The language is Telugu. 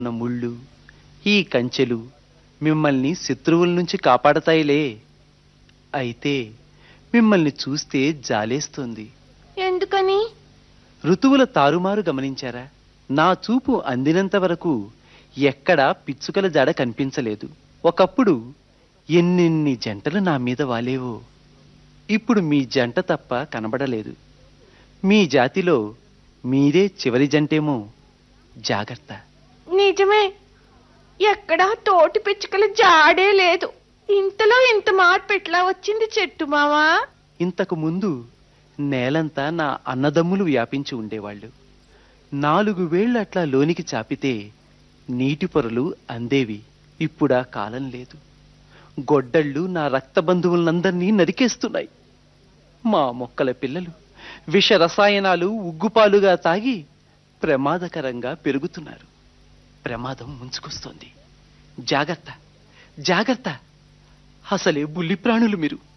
ఉన్న ముళ్ళు ఈ కంచెలు మిమ్మల్ని శత్రువుల నుంచి కాపాడతాయిలే అయితే మిమ్మల్ని చూస్తే జాలేస్తుంది ఎందుకని ఋతువుల తారుమారు గమనించారా నా చూపు అందినంత వరకు ఎక్కడా పిచ్చుకల జాడ కనిపించలేదు ఒకప్పుడు ఎన్నెన్ని జంటలు నా మీద వాలేవో ఇప్పుడు మీ జంట తప్ప కనబడలేదు మీ జాతిలో మీరే చివరి జంటేమో జాగ్రత్త నిజమే ఎక్కడా తోటి పిచ్చుకల జాడే లేదు ఇంతలో ఇంత మార్పు ఎట్లా వచ్చింది చెట్టు మావా ఇంతకు ముందు నేలంతా నా అన్నదమ్ములు వ్యాపించి ఉండేవాళ్ళు నాలుగు వేళ్ళు అట్లా లోనికి చాపితే నీటి పొరలు అందేవి ఇప్పుడా కాలం లేదు గొడ్డళ్ళు నా రక్త బంధువులందరినీ నరికేస్తున్నాయి మా మొక్కల పిల్లలు విష రసాయనాలు ఉగ్గుపాలుగా తాగి ప్రమాదకరంగా పెరుగుతున్నారు ప్రమాదం ముంచుకొస్తోంది జాగ్రత్త జాగ్రత్త అసలే బుల్లి ప్రాణులు మీరు